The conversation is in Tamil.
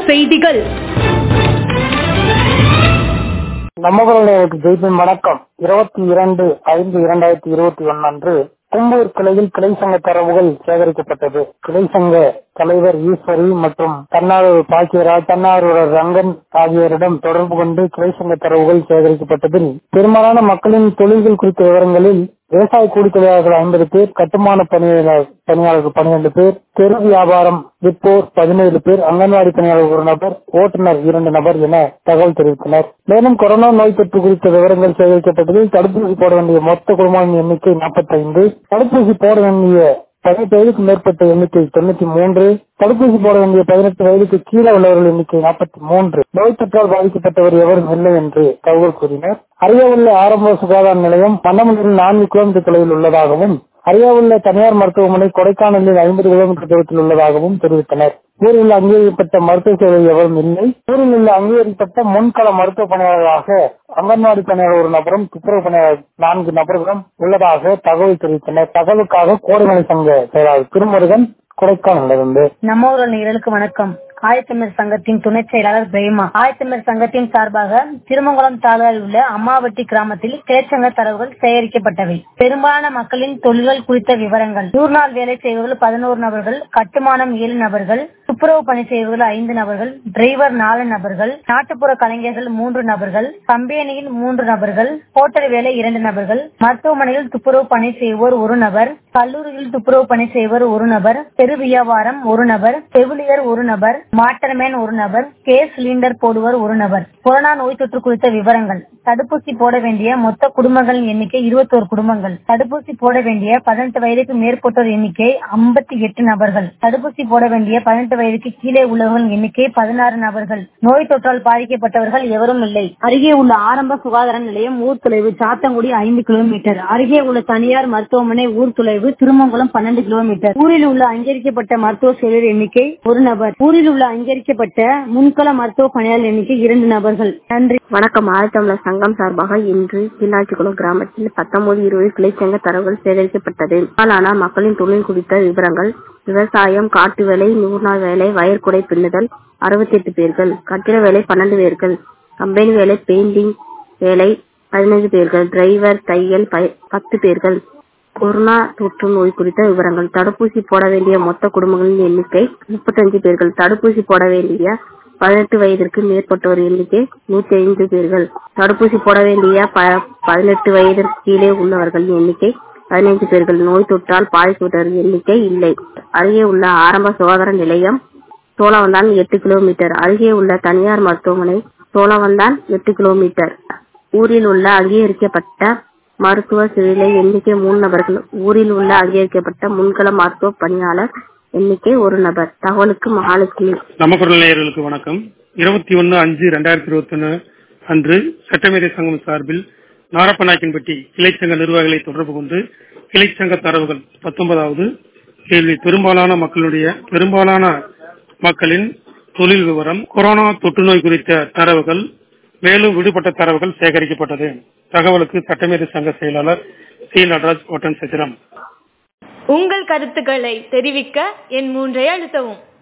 செய்திகள் நம்மவர்களுக்கு ஜெய்பின் வணக்கம் இருபத்தி இரண்டு ஐந்து இரண்டாயிரத்தி இருபத்தி ஒன்னு அன்று கும்பூர் கிளையில் கிளை சங்க தரவுகள் சேகரிக்கப்பட்டது கிளை சங்க தலைவர் ஈஸ்வரி மற்றும் தன்னார்வ பாக்கியராஜ் தன்னார்வலர் ரங்கன் ஆகியோரிடம் தொடர்பு கொண்டு கிளை சங்க தரவுகள் சேகரிக்கப்பட்டதில் பெரும்பாலான மக்களின் தொழில்கள் குறித்த விவரங்களில் விவசாய கூலி தொழிலாளர்கள் ஐம்பது பேர் கட்டுமான பணியாளர் பணியாளர்கள் பன்னிரண்டு பேர் தெரு வியாபாரம் விற்போர் பதினேழு பேர் அங்கன்வாடி பணியாளர் ஒரு நபர் ஓட்டுநர் இரண்டு நபர் என தகவல் தெரிவித்தனர் மேலும் கொரோனா நோய் தொற்று குறித்த விவரங்கள் சேகரிக்கப்பட்டதில் தடுப்பூசி போட வேண்டிய மொத்த குடும்பங்களின் எண்ணிக்கை நாற்பத்தைந்து தடுப்பூசி போட வேண்டிய பதினெட்டு வயதுக்கு மேற்பட்ட எண்ணிக்கை தொண்ணூத்தி மூன்று தடுப்பூசி போட வேண்டிய பதினெட்டு வயதுக்கு கீழே உள்ளவர்கள் எண்ணிக்கை நாற்பத்தி மூன்று நோய் தொற்றால் பாதிக்கப்பட்டவர் எவரும் இல்லை என்று தகவல் கூறினர் அருகே உள்ள ஆரம்ப சுகாதார நிலையம் மன்னமனூரில் நான்கு கிலோமீட்டர் தொலைவில் உள்ளதாகவும் அருகே உள்ள தனியார் மருத்துவமனை கொடைக்கானலில் ஐம்பது கிலோமீட்டர் தூரத்தில் உள்ளதாகவும் தெரிவித்தனர் ஊரில் அங்கீகரிக்கப்பட்ட மருத்துவ சேவை எவரும் இல்லை ஊரில் உள்ள அங்கீகரிக்கப்பட்ட முன்கள மருத்துவ பணியாளராக அங்கன்வாடி பணியாளர் ஒரு நபரும் துப்புரவு பணியாளர் நான்கு நபர்களும் உள்ளதாக தகவல் தெரிவித்தனர் தகவலுக்காக கோடைமலை சங்க செயலாளர் திருமுருகன் கொடைக்கானலிருந்து நம்ம ஊரல் நிகழ்வுக்கு வணக்கம் ஆயத்தமிழ் சங்கத்தின் துணை செயலாளர் பிரேமா ஆயத்தமிழ் சங்கத்தின் சார்பாக திருமங்கலம் தாலுகாவில் உள்ள அம்மாவட்டி கிராமத்தில் கிளைச்சங்க தரவுகள் சேகரிக்கப்பட்டவை பெரும்பாலான மக்களின் தொழில்கள் குறித்த விவரங்கள் நூறு நாள் வேலை செய்வர்கள் பதினோரு நபர்கள் கட்டுமானம் ஏழு நபர்கள் துப்புரவு பணி செய்வர்கள் ஐந்து நபர்கள் டிரைவர் நாலு நபர்கள் நாட்டுப்புற கலைஞர்கள் மூன்று நபர்கள் கம்பெனியில் மூன்று நபர்கள் ஹோட்டல் வேலை இரண்டு நபர்கள் மருத்துவமனையில் துப்புரவு பணி செய்வோர் ஒரு நபர் கல்லூரியில் துப்புரவு பணி செய்வோர் ஒரு நபர் தெரு வியாபாரம் ஒரு நபர் செவிலியர் ஒரு நபர் மாட்டர்மேன் ஒரு நபர் கேஸ் சிலிண்டர் போடுவர் ஒரு நபர் கொரோனா நோய் தொற்று குறித்த விவரங்கள் தடுப்பூசி போட வேண்டிய மொத்த குடும்பங்களின் எண்ணிக்கை இருபத்தோரு குடும்பங்கள் தடுப்பூசி போட வேண்டிய பதினெட்டு வயதுக்கு மேற்பட்டோர் எண்ணிக்கை ஐம்பத்தி எட்டு நபர்கள் தடுப்பூசி போட வேண்டிய பதினெட்டு வயதுக்கு கீழே உள்ளவர்களின் எண்ணிக்கை பதினாறு நபர்கள் நோய் தொற்றால் பாதிக்கப்பட்டவர்கள் எவரும் இல்லை அருகே உள்ள ஆரம்ப சுகாதார நிலையம் ஊர் தொலைவு சாத்தங்குடி ஐந்து கிலோமீட்டர் அருகே உள்ள தனியார் மருத்துவமனை ஊர் தொலைவு திருமங்கலம் பன்னெண்டு கிலோமீட்டர் ஊரில் உள்ள அங்கீகரிக்கப்பட்ட மருத்துவ செவிலியர் எண்ணிக்கை ஒரு நபர் ஊரில் உள்ள அங்கீகரிக்கப்பட்ட முன்கள மருத்துவ பணியாளர் எண்ணிக்கை இரண்டு நபர்கள் நன்றி வணக்கம் ஆழ்த்தமிழர் சங்கம் சார்பாக இன்று கீழாட்சிக்குளம் கிராமத்தில் பத்தொன்பது இருபது கிளைச்சங்க தரவுகள் சேகரிக்கப்பட்டது பெரும்பாலான மக்களின் தொழில் குறித்த விவரங்கள் விவசாயம் காட்டு வேலை நூறு நாள் வேலை வயற்குடை பின்னுதல் அறுபத்தி எட்டு பேர்கள் கட்டிட வேலை பன்னெண்டு பேர்கள் கம்பெனி வேலை பெயிண்டிங் வேலை பதினைந்து பேர்கள் டிரைவர் தையல் பத்து பேர்கள் கொரோனா தொற்று நோய் குறித்த விவரங்கள் தடுப்பூசி போட வேண்டிய மொத்த குடும்பங்களின் எண்ணிக்கை முப்பத்தஞ்சு பேர்கள் தடுப்பூசி போட வேண்டிய பதினெட்டு வயதிற்கு மேற்பட்டோர் எண்ணிக்கை நூத்தி ஐந்து பேர்கள் தடுப்பூசி போட வேண்டிய பதினெட்டு வயதிற்கு கீழே உள்ளவர்களின் எண்ணிக்கை பதினைந்து பேர்கள் நோய் தொற்றால் பாதிக்கப்பட்டவர்கள் எண்ணிக்கை இல்லை அருகே உள்ள ஆரம்ப சுகாதார நிலையம் சோழவந்தான் எட்டு கிலோமீட்டர் அருகே உள்ள தனியார் மருத்துவமனை சோழவந்தான் எட்டு கிலோமீட்டர் ஊரில் உள்ள அங்கீகரிக்கப்பட்ட மருத்துவ சிவிலை எண்ணிக்கை மூணு நபர்கள் ஊரில் உள்ள அங்கீகரிக்கப்பட்ட முன்கள மருத்துவ பணியாளர் எண்ணிக்கை ஒரு நபர் தகவலுக்கு மகாலட்சுமி நமக்குரல் நேயர்களுக்கு வணக்கம் இருபத்தி ஒன்னு அஞ்சு ரெண்டாயிரத்தி இருபத்தி ஒன்னு அன்று சட்டமேதை சங்கம் சார்பில் நாரப்பநாயக்கன்பட்டி கிளைச்சங்க நிர்வாகிகளை தொடர்பு கொண்டு கிளைச்சங்க தரவுகள் பத்தொன்பதாவது கேள்வி பெரும்பாலான மக்களுடைய பெரும்பாலான மக்களின் தொழில் விவரம் கொரோனா தொற்று நோய் குறித்த தரவுகள் மேலும் விடுபட்ட தரவுகள் சேகரிக்கப்பட்டது தகவலுக்கு சட்டமேதை சங்க செயலாளர் சி நடராஜ் ஓட்டன் சத்திரம் உங்கள் கருத்துக்களை தெரிவிக்க என் மூன்றை அழுத்தவும்